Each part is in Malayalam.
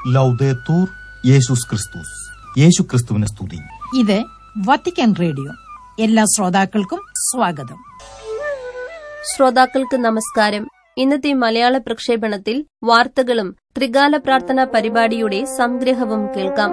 ലൗദേത്തൂർ യേശുസ് ക്രിസ്തുസ് യേശു ക്രിസ്തുവിനെ സ്തുതി ഇത് വത്തിക്കാൻ റേഡിയോ എല്ലാ ശ്രോതാക്കൾക്കും സ്വാഗതം ശ്രോതാക്കൾക്ക് നമസ്കാരം ഇന്നത്തെ മലയാള പ്രക്ഷേപണത്തിൽ വാർത്തകളും ത്രികാല പ്രാർത്ഥന പരിപാടിയുടെ സംഗ്രഹവും കേൾക്കാം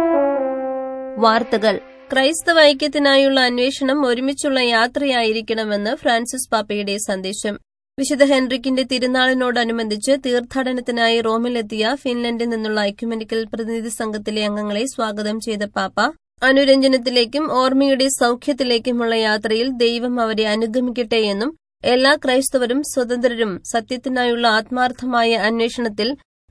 വാർത്തകൾ ക്രൈസ്തവ ഐക്യത്തിനായുള്ള അന്വേഷണം ഒരുമിച്ചുള്ള യാത്രയായിരിക്കണമെന്ന് ഫ്രാൻസിസ് പാപ്പയുടെ സന്ദേശം വിശുദ്ധ ഹെൻറിക്കിന്റെ തിരുനാളിനോടനുബന്ധിച്ച് തീർത്ഥാടനത്തിനായി റോമിലെത്തിയ ഫിൻലൻഡിൽ നിന്നുള്ള ഐക്യുമെനിക്കൽ പ്രതിനിധി സംഘത്തിലെ അംഗങ്ങളെ സ്വാഗതം ചെയ്ത പാപ്പ അനുരഞ്ജനത്തിലേക്കും ഓർമ്മയുടെ സൌഖ്യത്തിലേക്കുമുള്ള യാത്രയിൽ ദൈവം അവരെ അനുഗമിക്കട്ടെയെന്നും എല്ലാ ക്രൈസ്തവരും സ്വതന്ത്രരും സത്യത്തിനായുള്ള ആത്മാർത്ഥമായ അന്വേഷണത്തിൽ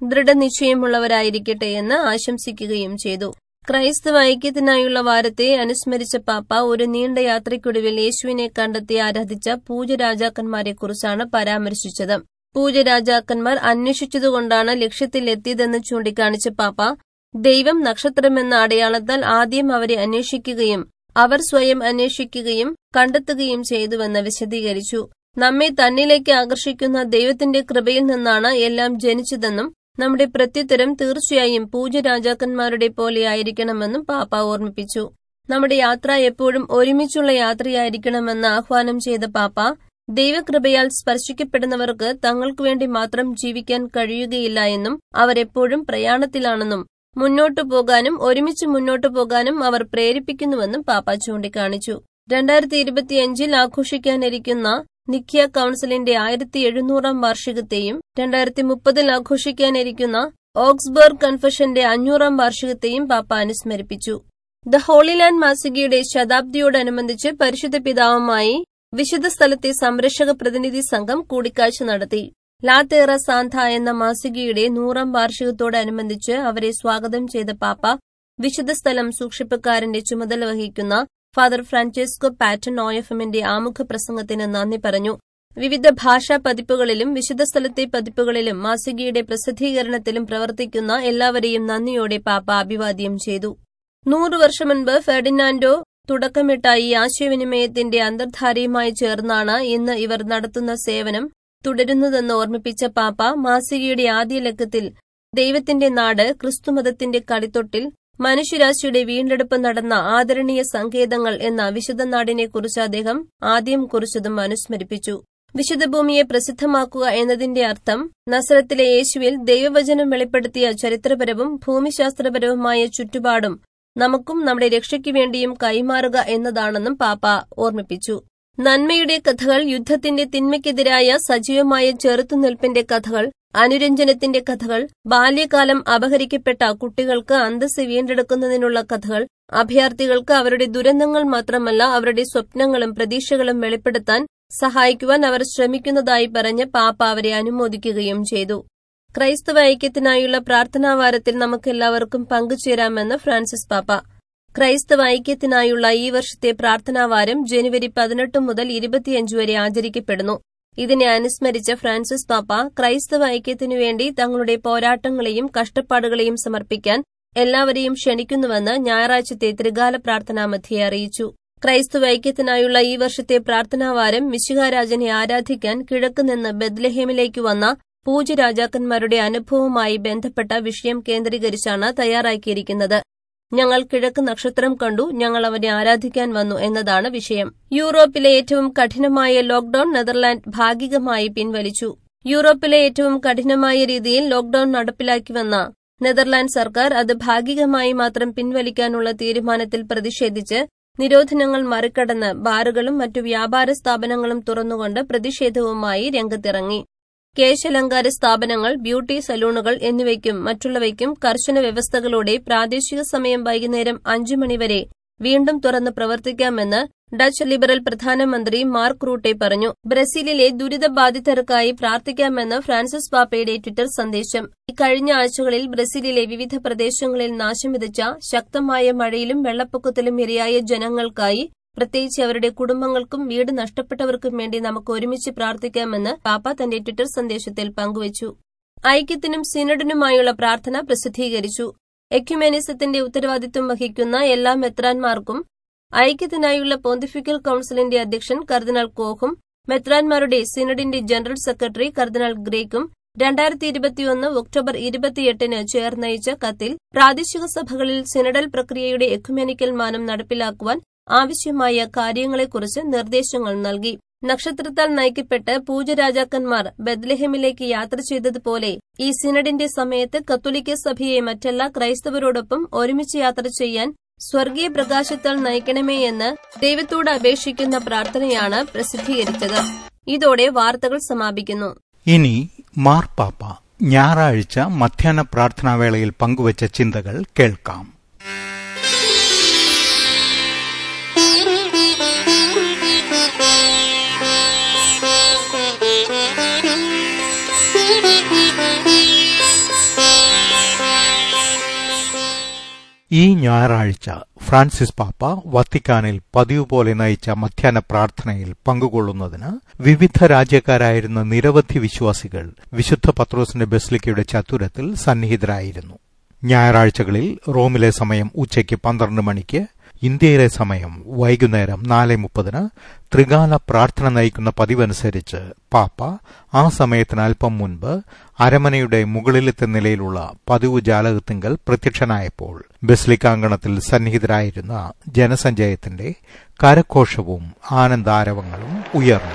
ദൃഢനിശ്ചയമുള്ളവരായിരിക്കട്ടെയെന്ന് ആശംസിക്കുകയും ചെയ്തു ക്രൈസ്തവ ഐക്യത്തിനായുള്ള വാരത്തെ അനുസ്മരിച്ച പാപ്പ ഒരു നീണ്ട യാത്രയ്ക്കൊടുവിൽ യേശുവിനെ കണ്ടെത്തി ആരാധിച്ച പൂജരാജാക്കന്മാരെക്കുറിച്ചാണ് പരാമർശിച്ചത് പൂജരാജാക്കന്മാർ അന്വേഷിച്ചതുകൊണ്ടാണ് ലക്ഷ്യത്തിലെത്തിയതെന്ന് ചൂണ്ടിക്കാണിച്ച പാപ്പ ദൈവം നക്ഷത്രമെന്ന അടയാളത്താൽ ആദ്യം അവരെ അന്വേഷിക്കുകയും അവർ സ്വയം അന്വേഷിക്കുകയും കണ്ടെത്തുകയും ചെയ്തുവെന്ന് വിശദീകരിച്ചു നമ്മെ തന്നിലേക്ക് ആകർഷിക്കുന്ന ദൈവത്തിന്റെ കൃപയിൽ നിന്നാണ് എല്ലാം ജനിച്ചതെന്നും നമ്മുടെ പ്രത്യുത്തരം തീർച്ചയായും പൂജരാജാക്കന്മാരുടെ പോലെ ആയിരിക്കണമെന്നും പാപ്പ ഓർമ്മിപ്പിച്ചു നമ്മുടെ യാത്ര എപ്പോഴും ഒരുമിച്ചുള്ള യാത്രയായിരിക്കണമെന്ന് ആഹ്വാനം ചെയ്ത പാപ്പ ദൈവകൃപയാൽ സ്പർശിക്കപ്പെടുന്നവർക്ക് തങ്ങൾക്കു വേണ്ടി മാത്രം ജീവിക്കാൻ കഴിയുകയില്ല എന്നും അവരെപ്പോഴും പ്രയാണത്തിലാണെന്നും മുന്നോട്ടു പോകാനും ഒരുമിച്ച് മുന്നോട്ടു പോകാനും അവർ പ്രേരിപ്പിക്കുന്നുവെന്നും പാപ്പ ചൂണ്ടിക്കാണിച്ചു രണ്ടായിരത്തി ഇരുപത്തിയഞ്ചിൽ ആഘോഷിക്കാനിരിക്കുന്ന നിഖ്യ കൌൺസിലിന്റെ ആയിരത്തി എഴുന്നൂറാം വാർഷികത്തെയും രണ്ടായിരത്തി മുപ്പതിൽ ആഘോഷിക്കാനിരിക്കുന്ന ഓക്സ്ബർഗ് കൺഫഷന്റെ അഞ്ഞൂറാം വാർഷികത്തെയും പാപ്പ അനുസ്മരിപ്പിച്ചു ദ ഹോളിലാൻഡ് മാസികയുടെ ശതാബ്ദിയോടനുബന്ധിച്ച് പരിശുദ്ധ പിതാവുമായി വിശുദ്ധ സ്ഥലത്തെ സംരക്ഷക പ്രതിനിധി സംഘം കൂടിക്കാഴ്ച നടത്തി ലാത്തേറ സാന്ത എന്ന മാസികയുടെ നൂറാം വാർഷികത്തോടനുബന്ധിച്ച് അവരെ സ്വാഗതം ചെയ്ത പാപ്പ വിശുദ്ധ സ്ഥലം സൂക്ഷിപ്പുകാരന്റെ ചുമതല വഹിക്കുന്ന ഫാദർ ഫ്രാൻചെസ്കോ പാറ്റൺ ഒഎഫ്എമ്മിന്റെ ആമുഖ പ്രസംഗത്തിന് നന്ദി പറഞ്ഞു വിവിധ ഭാഷാ പതിപ്പുകളിലും വിശുദ്ധ സ്ഥലത്തെ പതിപ്പുകളിലും മാസികയുടെ പ്രസിദ്ധീകരണത്തിലും പ്രവർത്തിക്കുന്ന എല്ലാവരെയും നന്ദിയോടെ പാപ്പ അഭിവാദ്യം ചെയ്തു നൂറു വർഷം മുൻപ് ഫെർഡിനാൻഡോ തുടക്കമിട്ട ഈ ആശയവിനിമയത്തിന്റെ അന്തർധാരയുമായി ചേർന്നാണ് ഇന്ന് ഇവർ നടത്തുന്ന സേവനം തുടരുന്നതെന്ന് ഓർമ്മിപ്പിച്ച പാപ്പ മാസികയുടെ ആദ്യ ലക്കത്തിൽ ദൈവത്തിന്റെ നാട് ക്രിസ്തുമതത്തിന്റെ കളിത്തൊട്ടിൽ മനുഷ്യരാശിയുടെ വീണ്ടെടുപ്പ് നടന്ന ആദരണീയ സങ്കേതങ്ങൾ എന്ന വിശുദ്ധ നാടിനെക്കുറിച്ച് അദ്ദേഹം ആദ്യം കുറിച്ചതും അനുസ്മരിപ്പിച്ചു വിശുദ്ധ ഭൂമിയെ പ്രസിദ്ധമാക്കുക എന്നതിന്റെ അർത്ഥം നസറത്തിലെ യേശുവിൽ ദൈവവചനം വെളിപ്പെടുത്തിയ ചരിത്രപരവും ഭൂമിശാസ്ത്രപരവുമായ ചുറ്റുപാടും നമുക്കും നമ്മുടെ രക്ഷയ്ക്കു വേണ്ടിയും കൈമാറുക എന്നതാണെന്നും പാപ്പ ഓർമ്മിപ്പിച്ചു നന്മയുടെ കഥകൾ യുദ്ധത്തിന്റെ തിന്മയ്ക്കെതിരായ സജീവമായ ചെറുത്തുനിൽപ്പിന്റെ കഥകൾ അനുരഞ്ജനത്തിന്റെ കഥകൾ ബാല്യകാലം അപഹരിക്കപ്പെട്ട കുട്ടികൾക്ക് അന്തസ് വീണ്ടെടുക്കുന്നതിനുള്ള കഥകൾ അഭയാർത്ഥികൾക്ക് അവരുടെ ദുരന്തങ്ങൾ മാത്രമല്ല അവരുടെ സ്വപ്നങ്ങളും പ്രതീക്ഷകളും വെളിപ്പെടുത്താൻ സഹായിക്കുവാൻ അവർ ശ്രമിക്കുന്നതായി പറഞ്ഞ് പാപ്പ അവരെ അനുമോദിക്കുകയും ചെയ്തു ക്രൈസ്തവ ഐക്യത്തിനായുള്ള പ്രാർത്ഥനാവാരത്തിൽ നമുക്കെല്ലാവർക്കും പങ്കുചേരാമെന്ന് ഫ്രാൻസിസ് പാപ്പ ക്രൈസ്തവ ഐക്യത്തിനായുള്ള ഈ വർഷത്തെ പ്രാർത്ഥനാവാരം ജനുവരി പതിനെട്ട് മുതൽ ഇരുപത്തിയഞ്ച് വരെ ആചരിക്കപ്പെടുന്നു ഇതിനെ അനുസ്മരിച്ച ഫ്രാൻസിസ് പാപ്പ ക്രൈസ്തവ ഐക്യത്തിനു വേണ്ടി തങ്ങളുടെ പോരാട്ടങ്ങളെയും കഷ്ടപ്പാടുകളെയും സമർപ്പിക്കാൻ എല്ലാവരെയും ക്ഷണിക്കുന്നുവെന്ന് ഞായറാഴ്ചത്തെ ത്രികാല പ്രാർത്ഥനാ മധ്യയെ അറിയിച്ചു ക്രൈസ്തവ ഐക്യത്തിനായുള്ള ഈ വർഷത്തെ പ്രാർത്ഥനാവാരം മിശിഹാരാജനെ ആരാധിക്കാൻ കിഴക്കുനിന്ന് ബദ്ലഹേമിലേക്ക് വന്ന പൂജരാജാക്കന്മാരുടെ അനുഭവവുമായി ബന്ധപ്പെട്ട വിഷയം കേന്ദ്രീകരിച്ചാണ് തയ്യാറാക്കിയിരിക്കുന്നത് ഞങ്ങൾ കിഴക്ക് നക്ഷത്രം കണ്ടു ഞങ്ങൾ അവനെ ആരാധിക്കാൻ വന്നു എന്നതാണ് വിഷയം യൂറോപ്പിലെ ഏറ്റവും കഠിനമായ ലോക്ഡൌൺ നെതർലാൻഡ് ഭാഗികമായി പിൻവലിച്ചു യൂറോപ്പിലെ ഏറ്റവും കഠിനമായ രീതിയിൽ ലോക്ഡൌൺ നടപ്പിലാക്കി വന്ന നെതർലാൻഡ് സർക്കാർ അത് ഭാഗികമായി മാത്രം പിൻവലിക്കാനുള്ള തീരുമാനത്തിൽ പ്രതിഷേധിച്ച് നിരോധനങ്ങൾ മറികടന്ന് ബാറുകളും മറ്റു വ്യാപാര സ്ഥാപനങ്ങളും തുറന്നുകൊണ്ട് പ്രതിഷേധവുമായി രംഗത്തിറങ്ങി കേശലങ്കാര സ്ഥാപനങ്ങൾ ബ്യൂട്ടി സലൂണുകൾ എന്നിവയ്ക്കും മറ്റുള്ളവയ്ക്കും കർശന വ്യവസ്ഥകളോടെ പ്രാദേശിക സമയം വൈകുന്നേരം അഞ്ചു മണിവരെ വീണ്ടും തുറന്ന് പ്രവർത്തിക്കാമെന്ന് ഡച്ച് ലിബറൽ പ്രധാനമന്ത്രി മാർക്ക് റൂട്ടെ പറഞ്ഞു ബ്രസീലിലെ ദുരിതബാധിതർക്കായി പ്രാർത്ഥിക്കാമെന്ന് ഫ്രാൻസിസ് പാപ്പയുടെ ട്വിറ്റർ സന്ദേശം കഴിഞ്ഞ ആഴ്ചകളിൽ ബ്രസീലിലെ വിവിധ പ്രദേശങ്ങളിൽ നാശം വിതച്ച ശക്തമായ മഴയിലും വെള്ളപ്പൊക്കത്തിലും ഇരയായ ജനങ്ങൾക്കായി പ്രത്യേകിച്ച് അവരുടെ കുടുംബങ്ങൾക്കും വീട് നഷ്ടപ്പെട്ടവർക്കും വേണ്ടി നമുക്ക് ഒരുമിച്ച് പ്രാർത്ഥിക്കാമെന്ന് പാപ്പ തന്റെ ട്വിറ്റർ സന്ദേശത്തിൽ പങ്കുവച്ചു ഐക്യത്തിനും സിനഡിനുമായുള്ള പ്രാർത്ഥന പ്രസിദ്ധീകരിച്ചു എക്യുമെനിസത്തിന്റെ ഉത്തരവാദിത്വം വഹിക്കുന്ന എല്ലാ മെത്രാൻമാർക്കും ഐക്യത്തിനായുള്ള പോന്തിഫിക്കൽ കൌൺസിലിന്റെ അധ്യക്ഷൻ കർദിനാൾ കോഹും മെത്രാൻമാരുടെ സിനഡിന്റെ ജനറൽ സെക്രട്ടറി കർദിനാൾ ഗ്രേക്കും രണ്ടായിരത്തി ഇരുപത്തിയൊന്ന് ഒക്ടോബർ ഇരുപത്തിയെട്ടിന് ചേർന്നയച്ച കത്തിൽ പ്രാദേശിക സഭകളിൽ സിനഡൽ പ്രക്രിയയുടെ എക്കുമെനിക്കൽ മാനം നടപ്പിലാക്കുവാൻ ആവശ്യമായ കാര്യങ്ങളെക്കുറിച്ച് നിർദ്ദേശങ്ങൾ നൽകി നക്ഷത്രത്താൽ നയിക്കപ്പെട്ട് പൂജരാജാക്കന്മാർ ബദ്ലഹേമിലേക്ക് യാത്ര ചെയ്തതുപോലെ ഈ സിനഡിന്റെ സമയത്ത് കത്തോലിക്ക സഭയെ മറ്റെല്ലാ ക്രൈസ്തവരോടൊപ്പം ഒരുമിച്ച് യാത്ര ചെയ്യാൻ സ്വർഗീയ പ്രകാശത്താൽ നയിക്കണമേ എന്ന് ദൈവത്തോട് അപേക്ഷിക്കുന്ന പ്രാർത്ഥനയാണ് പ്രസിദ്ധീകരിച്ചത് ഇതോടെ വാർത്തകൾ സമാപിക്കുന്നു ഇനി മാർപ്പാപ്പ ഞായറാഴ്ച മധ്യാഹ്ന പ്രാർത്ഥനാവേളയിൽ പങ്കുവച്ച ചിന്തകൾ കേൾക്കാം ഈ ഞായറാഴ്ച ഫ്രാൻസിസ് പാപ്പ വത്തിക്കാനിൽ പതിവ് പോലെ നയിച്ച മധ്യാഹ്ന പ്രാർത്ഥനയിൽ പങ്കുകൊള്ളുന്നതിന് വിവിധ രാജ്യക്കാരായിരുന്ന നിരവധി വിശ്വാസികൾ വിശുദ്ധ പത്രോസിന്റെ ബസ്ലിക്കയുടെ ചത്തുരത്തിൽ സന്നിഹിതരായിരുന്നു ഞായറാഴ്ചകളിൽ റോമിലെ സമയം ഉച്ചയ്ക്ക് പന്ത്രണ്ട് മണിക്ക് ഇന്ത്യയിലെ സമയം വൈകുന്നേരം നാല് മുപ്പതിന് ത്രികാല പ്രാർത്ഥന നയിക്കുന്ന പതിവനുസരിച്ച് പാപ്പ ആ സമയത്തിന് അല്പം മുൻപ് അരമനയുടെ മുകളിലത്തെ നിലയിലുള്ള പതിവ് ജാലകത്തിങ്കൽ പ്രത്യക്ഷനായപ്പോൾ ബസ്ലിക്കാങ്കണത്തിൽ സന്നിഹിതരായിരുന്ന ജനസഞ്ചയത്തിന്റെ കരഘോഷവും ആനന്ദാരവങ്ങളും ഉയർന്നു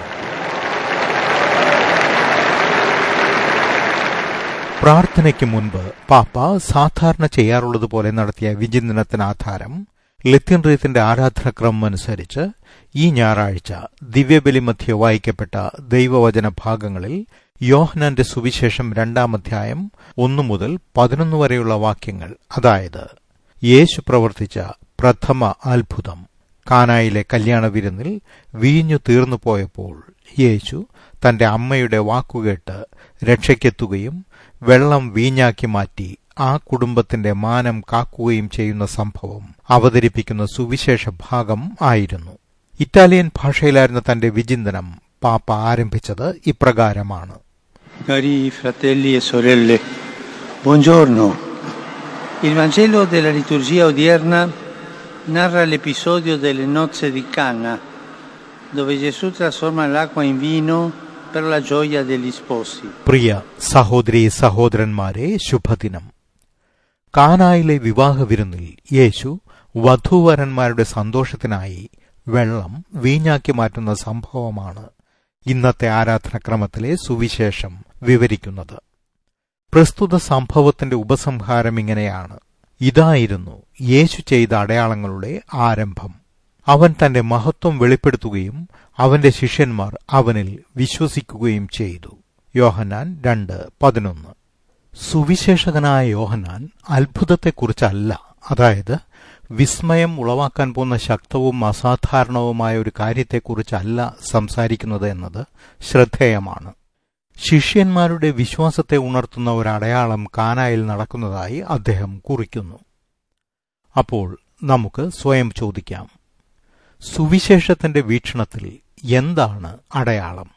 പ്രാർത്ഥനയ്ക്ക് മുൻപ് പാപ്പ സാധാരണ ചെയ്യാറുള്ളതുപോലെ നടത്തിയ വിചിന്തനത്തിന് ആധാരം ലത്തീൻ റീത്തിന്റെ ആരാധനക്രമം അനുസരിച്ച് ഈ ഞായറാഴ്ച ദിവ്യബലി മധ്യ വായിക്കപ്പെട്ട ദൈവവചന ഭാഗങ്ങളിൽ യോഹനാന്റെ സുവിശേഷം രണ്ടാം അധ്യായം ഒന്നു മുതൽ പതിനൊന്ന് വരെയുള്ള വാക്യങ്ങൾ അതായത് യേശു പ്രവർത്തിച്ച പ്രഥമ അത്ഭുതം കാനായിലെ കല്യാണ വിരുന്നിൽ വീഞ്ഞു തീർന്നു പോയപ്പോൾ യേശു തന്റെ അമ്മയുടെ വാക്കുകേട്ട് രക്ഷയ്ക്കെത്തുകയും വെള്ളം വീഞ്ഞാക്കി മാറ്റി ആ കുടുംബത്തിന്റെ മാനം കാക്കുകയും ചെയ്യുന്ന സംഭവം അവതരിപ്പിക്കുന്ന സുവിശേഷ ഭാഗം ആയിരുന്നു ഇറ്റാലിയൻ ഭാഷയിലായിരുന്ന തന്റെ വിചിന്തനം പാപ്പ ആരംഭിച്ചത് ഇപ്രകാരമാണ് Cari fratelli e sorelle, buongiorno. Il Vangelo della liturgia odierna narra l'episodio delle nozze di Cana, dove Gesù trasforma l'acqua in vino per la gioia degli sposi. പ്രിയ സഹോദരി സഹോദരന്മാരെ ശുഭദിനം കാനായിലെ വിവാഹ വിരുന്നിൽ യേശു വധൂവരന്മാരുടെ സന്തോഷത്തിനായി വെള്ളം വീഞ്ഞാക്കി മാറ്റുന്ന സംഭവമാണ് ഇന്നത്തെ ആരാധനക്രമത്തിലെ സുവിശേഷം വിവരിക്കുന്നത് പ്രസ്തുത സംഭവത്തിന്റെ ഉപസംഹാരം ഇങ്ങനെയാണ് ഇതായിരുന്നു യേശു ചെയ്ത അടയാളങ്ങളുടെ ആരംഭം അവൻ തന്റെ മഹത്വം വെളിപ്പെടുത്തുകയും അവന്റെ ശിഷ്യന്മാർ അവനിൽ വിശ്വസിക്കുകയും ചെയ്തു യോഹന്നാൻ രണ്ട് പതിനൊന്ന് സുവിശേഷകനായ യോഹന്നാൻ അത്ഭുതത്തെക്കുറിച്ചല്ല അതായത് വിസ്മയം ഉളവാക്കാൻ പോകുന്ന ശക്തവും അസാധാരണവുമായ ഒരു കാര്യത്തെക്കുറിച്ചല്ല സംസാരിക്കുന്നത് എന്നത് ശ്രദ്ധേയമാണ് ശിഷ്യന്മാരുടെ വിശ്വാസത്തെ ഉണർത്തുന്ന ഒരു അടയാളം കാനായിൽ നടക്കുന്നതായി അദ്ദേഹം കുറിക്കുന്നു അപ്പോൾ നമുക്ക് സ്വയം ചോദിക്കാം സുവിശേഷത്തിന്റെ വീക്ഷണത്തിൽ എന്താണ് അടയാളം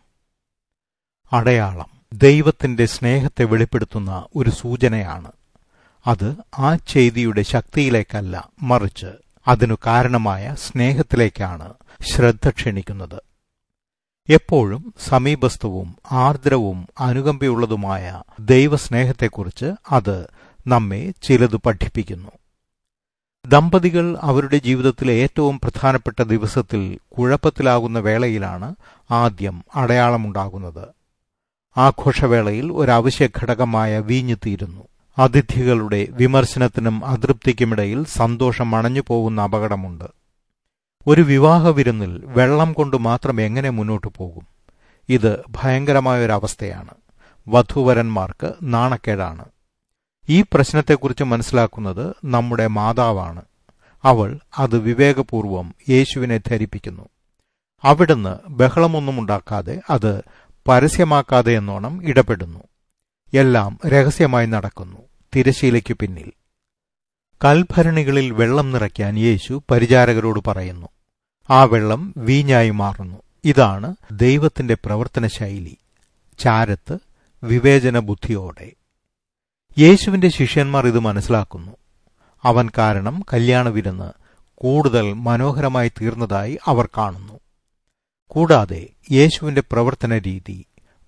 അടയാളം ദൈവത്തിന്റെ സ്നേഹത്തെ വെളിപ്പെടുത്തുന്ന ഒരു സൂചനയാണ് അത് ആ ചെയ്തിയുടെ ശക്തിയിലേക്കല്ല മറിച്ച് അതിനു കാരണമായ സ്നേഹത്തിലേക്കാണ് ശ്രദ്ധ ക്ഷണിക്കുന്നത് എപ്പോഴും സമീപസ്ഥവും ആർദ്രവും അനുകമ്പയുള്ളതുമായ ദൈവസ്നേഹത്തെക്കുറിച്ച് അത് നമ്മെ ചിലത് പഠിപ്പിക്കുന്നു ദമ്പതികൾ അവരുടെ ജീവിതത്തിലെ ഏറ്റവും പ്രധാനപ്പെട്ട ദിവസത്തിൽ കുഴപ്പത്തിലാകുന്ന വേളയിലാണ് ആദ്യം അടയാളമുണ്ടാകുന്നത് ആഘോഷവേളയിൽ ഒരവശ്യ ഘടകമായ വീഞ്ഞു തീരുന്നു അതിഥികളുടെ വിമർശനത്തിനും അതൃപ്തിക്കുമിടയിൽ സന്തോഷം അണഞ്ഞു പോകുന്ന അപകടമുണ്ട് ഒരു വിവാഹ വിരുന്നിൽ വെള്ളം കൊണ്ട് മാത്രം എങ്ങനെ മുന്നോട്ടു പോകും ഇത് ഭയങ്കരമായൊരവസ്ഥയാണ് വധൂവരന്മാർക്ക് നാണക്കേടാണ് ഈ പ്രശ്നത്തെക്കുറിച്ച് മനസ്സിലാക്കുന്നത് നമ്മുടെ മാതാവാണ് അവൾ അത് വിവേകപൂർവം യേശുവിനെ ധരിപ്പിക്കുന്നു അവിടുന്ന് ബഹളമൊന്നുമുണ്ടാക്കാതെ അത് പരസ്യമാക്കാതെ എന്നോണം ഇടപെടുന്നു എല്ലാം രഹസ്യമായി നടക്കുന്നു തിരശീലയ്ക്കു പിന്നിൽ കൽഭരണികളിൽ വെള്ളം നിറയ്ക്കാൻ യേശു പരിചാരകരോട് പറയുന്നു ആ വെള്ളം വീഞ്ഞായി മാറുന്നു ഇതാണ് ദൈവത്തിന്റെ പ്രവർത്തന ശൈലി ചാരത്ത് വിവേചന ബുദ്ധിയോടെ യേശുവിന്റെ ശിഷ്യന്മാർ ഇത് മനസ്സിലാക്കുന്നു അവൻ കാരണം കല്യാണ വിരുന്ന് കൂടുതൽ മനോഹരമായി തീർന്നതായി അവർ കാണുന്നു കൂടാതെ യേശുവിന്റെ പ്രവർത്തന രീതി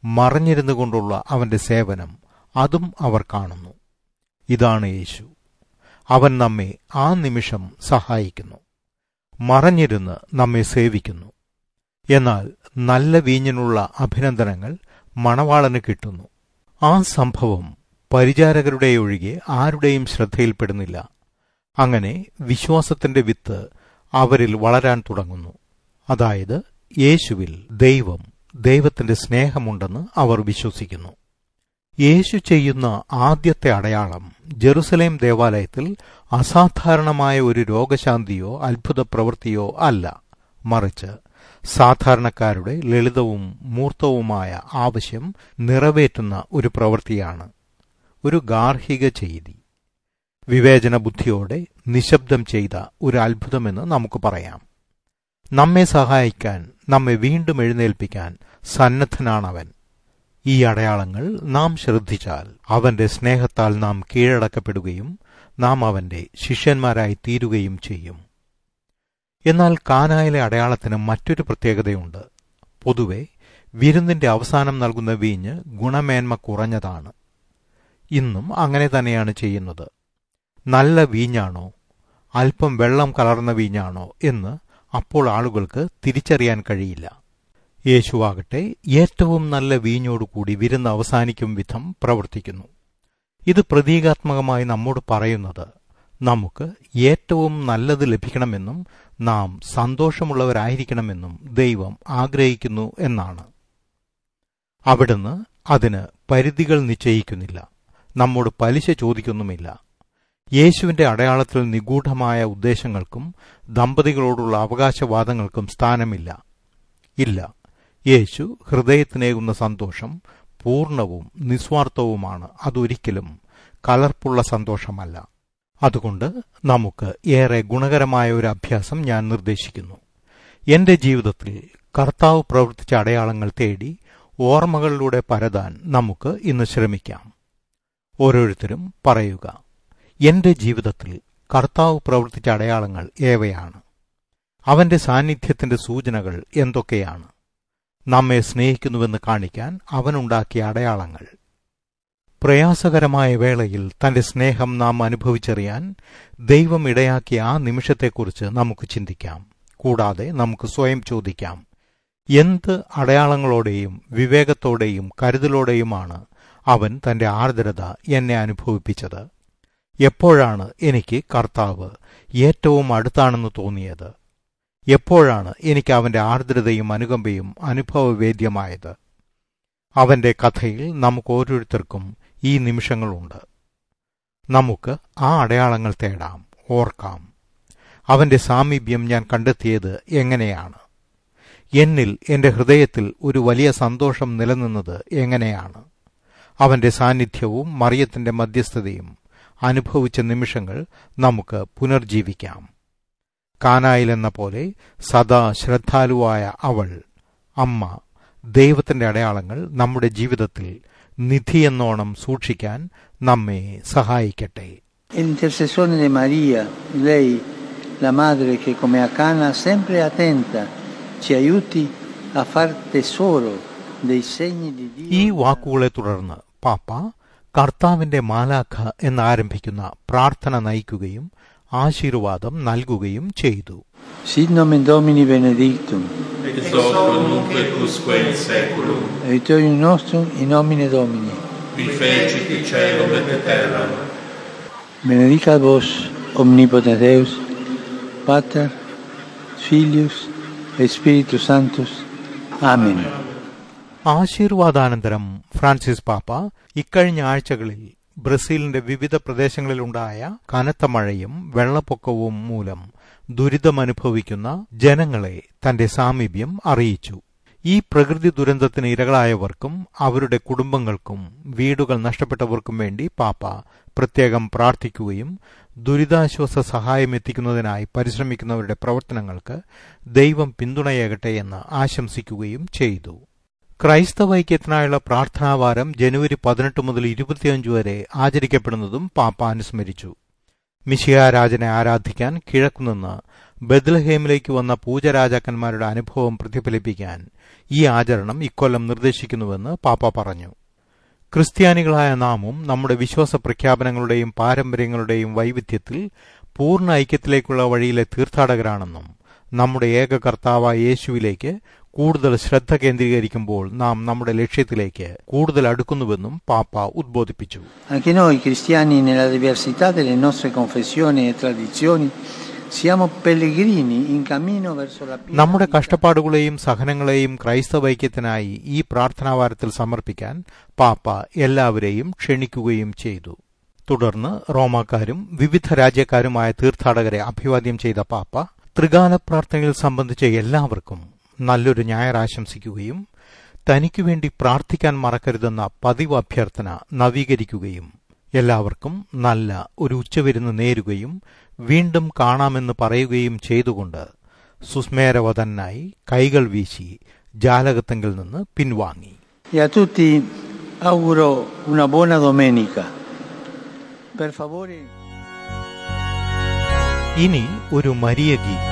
മറഞ്ഞിരുന്നു കൊണ്ടുള്ള അവന്റെ സേവനം അതും അവർ കാണുന്നു ഇതാണ് യേശു അവൻ നമ്മെ ആ നിമിഷം സഹായിക്കുന്നു മറഞ്ഞിരുന്ന് നമ്മെ സേവിക്കുന്നു എന്നാൽ നല്ല വീഞ്ഞിനുള്ള അഭിനന്ദനങ്ങൾ മണവാളന് കിട്ടുന്നു ആ സംഭവം പരിചാരകരുടെ ഒഴികെ ആരുടെയും ശ്രദ്ധയിൽപ്പെടുന്നില്ല അങ്ങനെ വിശ്വാസത്തിന്റെ വിത്ത് അവരിൽ വളരാൻ തുടങ്ങുന്നു അതായത് യേശുവിൽ ദൈവം ദൈവത്തിന്റെ സ്നേഹമുണ്ടെന്ന് അവർ വിശ്വസിക്കുന്നു യേശു ചെയ്യുന്ന ആദ്യത്തെ അടയാളം ജെറുസലേം ദേവാലയത്തിൽ അസാധാരണമായ ഒരു രോഗശാന്തിയോ അത്ഭുത പ്രവൃത്തിയോ അല്ല മറിച്ച് സാധാരണക്കാരുടെ ലളിതവും മൂർത്തവുമായ ആവശ്യം നിറവേറ്റുന്ന ഒരു പ്രവൃത്തിയാണ് ഒരു ഗാർഹിക ചെയ്തി വിവേചന ബുദ്ധിയോടെ നിശബ്ദം ചെയ്ത ഒരു അത്ഭുതമെന്ന് നമുക്ക് പറയാം നമ്മെ സഹായിക്കാൻ നമ്മെ വീണ്ടും എഴുന്നേൽപ്പിക്കാൻ സന്നദ്ധനാണവൻ ഈ അടയാളങ്ങൾ നാം ശ്രദ്ധിച്ചാൽ അവന്റെ സ്നേഹത്താൽ നാം കീഴടക്കപ്പെടുകയും നാം അവന്റെ ശിഷ്യന്മാരായി തീരുകയും ചെയ്യും എന്നാൽ കാനായിലെ അടയാളത്തിന് മറ്റൊരു പ്രത്യേകതയുണ്ട് പൊതുവെ വിരുന്നിന്റെ അവസാനം നൽകുന്ന വീഞ്ഞ് ഗുണമേന്മ കുറഞ്ഞതാണ് ഇന്നും അങ്ങനെ തന്നെയാണ് ചെയ്യുന്നത് നല്ല വീഞ്ഞാണോ അല്പം വെള്ളം കലർന്ന വീഞ്ഞാണോ എന്ന് അപ്പോൾ ആളുകൾക്ക് തിരിച്ചറിയാൻ കഴിയില്ല യേശുവാകട്ടെ ഏറ്റവും നല്ല വീഞ്ഞോടുകൂടി വിരുന്ന് അവസാനിക്കും വിധം പ്രവർത്തിക്കുന്നു ഇത് പ്രതീകാത്മകമായി നമ്മോട് പറയുന്നത് നമുക്ക് ഏറ്റവും നല്ലത് ലഭിക്കണമെന്നും നാം സന്തോഷമുള്ളവരായിരിക്കണമെന്നും ദൈവം ആഗ്രഹിക്കുന്നു എന്നാണ് അവിടുന്ന് അതിന് പരിധികൾ നിശ്ചയിക്കുന്നില്ല നമ്മോട് പലിശ ചോദിക്കുന്നുമില്ല യേശുവിന്റെ അടയാളത്തിൽ നിഗൂഢമായ ഉദ്ദേശങ്ങൾക്കും ദമ്പതികളോടുള്ള അവകാശവാദങ്ങൾക്കും സ്ഥാനമില്ല ഇല്ല യേശു ഹൃദയത്തിനേകുന്ന സന്തോഷം പൂർണ്ണവും നിസ്വാർത്ഥവുമാണ് അതൊരിക്കലും കലർപ്പുള്ള സന്തോഷമല്ല അതുകൊണ്ട് നമുക്ക് ഏറെ ഗുണകരമായ ഒരു അഭ്യാസം ഞാൻ നിർദ്ദേശിക്കുന്നു എന്റെ ജീവിതത്തിൽ കർത്താവ് പ്രവർത്തിച്ച അടയാളങ്ങൾ തേടി ഓർമ്മകളിലൂടെ പരതാൻ നമുക്ക് ഇന്ന് ശ്രമിക്കാം ഓരോരുത്തരും പറയുക എന്റെ ജീവിതത്തിൽ കർത്താവ് പ്രവർത്തിച്ച അടയാളങ്ങൾ ഏവയാണ് അവന്റെ സാന്നിധ്യത്തിന്റെ സൂചനകൾ എന്തൊക്കെയാണ് നമ്മെ സ്നേഹിക്കുന്നുവെന്ന് കാണിക്കാൻ അവനുണ്ടാക്കിയ അടയാളങ്ങൾ പ്രയാസകരമായ വേളയിൽ തന്റെ സ്നേഹം നാം അനുഭവിച്ചറിയാൻ ദൈവം ഇടയാക്കിയ ആ നിമിഷത്തെക്കുറിച്ച് നമുക്ക് ചിന്തിക്കാം കൂടാതെ നമുക്ക് സ്വയം ചോദിക്കാം എന്ത് അടയാളങ്ങളോടെയും വിവേകത്തോടെയും കരുതലോടെയുമാണ് അവൻ തന്റെ ആർദ്രത എന്നെ അനുഭവിപ്പിച്ചത് എപ്പോഴാണ് എനിക്ക് കർത്താവ് ഏറ്റവും അടുത്താണെന്ന് തോന്നിയത് എപ്പോഴാണ് എനിക്ക് അവന്റെ ആർദ്രതയും അനുകമ്പയും അനുഭവവേദ്യമായത് അവന്റെ കഥയിൽ നമുക്ക് ഓരോരുത്തർക്കും ഈ നിമിഷങ്ങളുണ്ട് നമുക്ക് ആ അടയാളങ്ങൾ തേടാം ഓർക്കാം അവന്റെ സാമീപ്യം ഞാൻ കണ്ടെത്തിയത് എങ്ങനെയാണ് എന്നിൽ എന്റെ ഹൃദയത്തിൽ ഒരു വലിയ സന്തോഷം നിലനിന്നത് എങ്ങനെയാണ് അവന്റെ സാന്നിധ്യവും മറിയത്തിന്റെ മധ്യസ്ഥതയും അനുഭവിച്ച നിമിഷങ്ങൾ നമുക്ക് പുനർജീവിക്കാം കാനായിലെന്ന പോലെ സദാ ശ്രദ്ധാലുവായ അവൾ അമ്മ ദൈവത്തിന്റെ അടയാളങ്ങൾ നമ്മുടെ ജീവിതത്തിൽ നിധിയെന്നോണം സൂക്ഷിക്കാൻ നമ്മെ സഹായിക്കട്ടെ L'intercessione di Maria, lei, la madre che come a Cana sempre è attenta, ci aiuti a far tesoro dei segni di ഈ Dio. വാക്കുകളെ തുടർന്ന് പാപ്പ കർത്താവിന്റെ മാലാഖ എന്നാരംഭിക്കുന്ന പ്രാർത്ഥന നയിക്കുകയും ആശീർവാദം നൽകുകയും ചെയ്തു Sit nomen Domini benedictum, ex hoc nunc et usque in saeculum, aiutorium nostrum in nomine Domini. qui fecit caelum et terram, Benedicat vos omnipotens Deus, Pater, Filius et Spiritus Sanctus. Amen. ആശീർവാദാനന്തരം ഫ്രാൻസിസ് പാപ്പ ഇക്കഴിഞ്ഞ ആഴ്ചകളിൽ ബ്രസീലിന്റെ വിവിധ പ്രദേശങ്ങളിലുണ്ടായ കനത്ത മഴയും വെള്ളപ്പൊക്കവും മൂലം ദുരിതമനുഭവിക്കുന്ന ജനങ്ങളെ തന്റെ സാമീപ്യം അറിയിച്ചു ഈ പ്രകൃതി ദുരന്തത്തിന് ഇരകളായവർക്കും അവരുടെ കുടുംബങ്ങൾക്കും വീടുകൾ നഷ്ടപ്പെട്ടവർക്കും വേണ്ടി പാപ്പ പ്രത്യേകം പ്രാർത്ഥിക്കുകയും ദുരിതാശ്വാസ സഹായം എത്തിക്കുന്നതിനായി പരിശ്രമിക്കുന്നവരുടെ പ്രവർത്തനങ്ങൾക്ക് ദൈവം പിന്തുണയേകട്ടെ എന്ന് ആശംസിക്കുകയും ചെയ്തു ക്രൈസ്തവ ഐക്യത്തിനായുള്ള പ്രാർത്ഥനാവാരം ജനുവരി പതിനെട്ട് മുതൽ ഇരുപത്തിയഞ്ച് വരെ ആചരിക്കപ്പെടുന്നതും പാപ്പ അനുസ്മരിച്ചു മിശിഹാരാജനെ ആരാധിക്കാൻ കിഴക്കുനിന്ന് ബദ്ലഹേമിലേക്ക് വന്ന പൂജരാജാക്കന്മാരുടെ അനുഭവം പ്രതിഫലിപ്പിക്കാൻ ഈ ആചരണം ഇക്കൊല്ലം നിർദ്ദേശിക്കുന്നുവെന്ന് പാപ്പ പറഞ്ഞു ക്രിസ്ത്യാനികളായ നാമും നമ്മുടെ വിശ്വാസ പ്രഖ്യാപനങ്ങളുടെയും പാരമ്പര്യങ്ങളുടെയും വൈവിധ്യത്തിൽ പൂർണ്ണ ഐക്യത്തിലേക്കുള്ള വഴിയിലെ തീർത്ഥാടകരാണെന്നും നമ്മുടെ ഏക കർത്താവായ യേശുവിലേക്ക് കൂടുതൽ ശ്രദ്ധ കേന്ദ്രീകരിക്കുമ്പോൾ നാം നമ്മുടെ ലക്ഷ്യത്തിലേക്ക് കൂടുതൽ അടുക്കുന്നുവെന്നും പാപ്പ ഉദ്ബോധിപ്പിച്ചു Anche noi cristiani nella diversità delle nostre confessioni e tradizioni siamo pellegrini in cammino verso la piena നമ്മുടെ vita. കഷ്ടപ്പാടുകളെയും സഹനങ്ങളെയും ക്രൈസ്തവ ഐക്യത്തിനായി ഈ പ്രാർത്ഥനാവാരത്തിൽ സമർപ്പിക്കാൻ പാപ്പ എല്ലാവരെയും ക്ഷണിക്കുകയും ചെയ്തു തുടർന്ന് റോമാക്കാരും വിവിധ രാജ്യക്കാരുമായ തീർത്ഥാടകരെ അഭിവാദ്യം ചെയ്ത പാപ്പ ത്രികാല പ്രാർത്ഥനയിൽ സംബന്ധിച്ച എല്ലാവർക്കും നല്ലൊരു ഞായർ ആശംസിക്കുകയും തനിക്കു വേണ്ടി പ്രാർത്ഥിക്കാൻ മറക്കരുതെന്ന പതിവ് അഭ്യർത്ഥന നവീകരിക്കുകയും എല്ലാവർക്കും നല്ല ഒരു ഉച്ചവിരുന്ന് നേരുകയും വീണ്ടും കാണാമെന്ന് പറയുകയും ചെയ്തുകൊണ്ട് സുസ്മേരവതനായി കൈകൾ വീശി ജാലകത്തെങ്കിൽ നിന്ന് പിൻവാങ്ങി E a tutti auguro una buona domenica. Per favore. ഇനി ഒരു മരിയ ഗീതം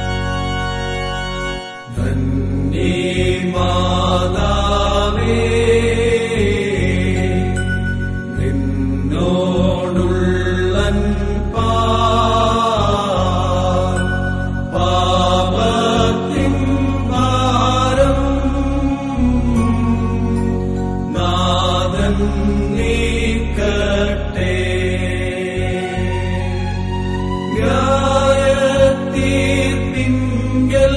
നിന്നോടുള്ളൻ പാപത്തിൻ ഭാരം നാദൻ നീക്കട്ടെ ന്യായത്തീർപ്പിങ്കൽ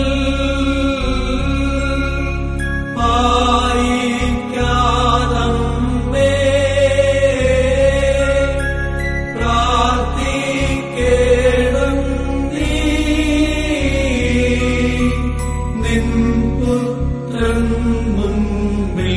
പായിക്കാതമ്മേ പ്രാർത്ഥിക്കേണം നീ നിൻ പുത്രൻ മുൻപിൽ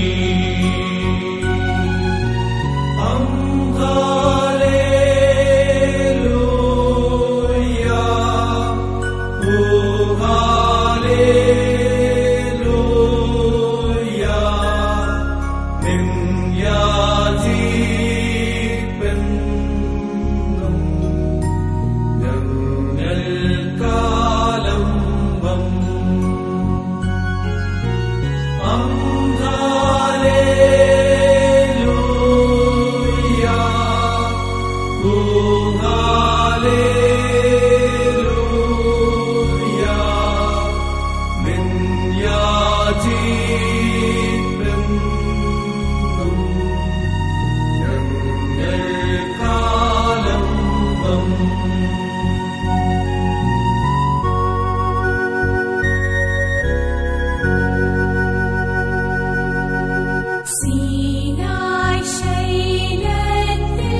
സീനായ് ശൈലത്തിൽ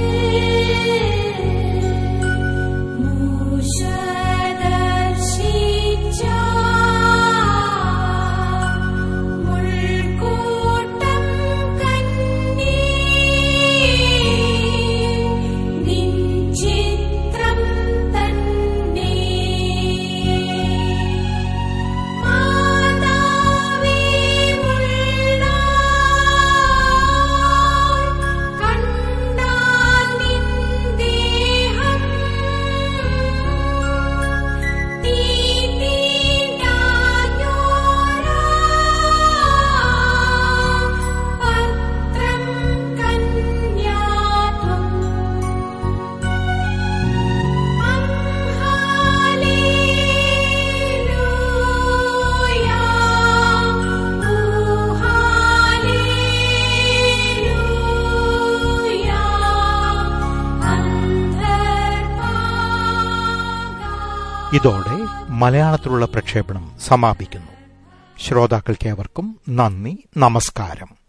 മൂഷ ദർശിച്ച മുൾക്കൂട്ടം കന്നി നിൻ ചിത്രം തന്നെ മാതാവേ ഉള്ള കണ്ടാൽ നിൻ ദേഹം തീ തീണ്ടാഞ്ഞോരാ പത്രം കന്യാത്വം ഹല്ലേലൂയ ഓ ഹല്ലേലൂയ അന്തർഭാഗ ഇതോടെ മലയാളത്തിലുള്ള പ്രക്ഷേപണം സമാപിക്കുന്നു ശ്രോതാക്കൾക്കേവർക്കും നന്ദി നമസ്കാരം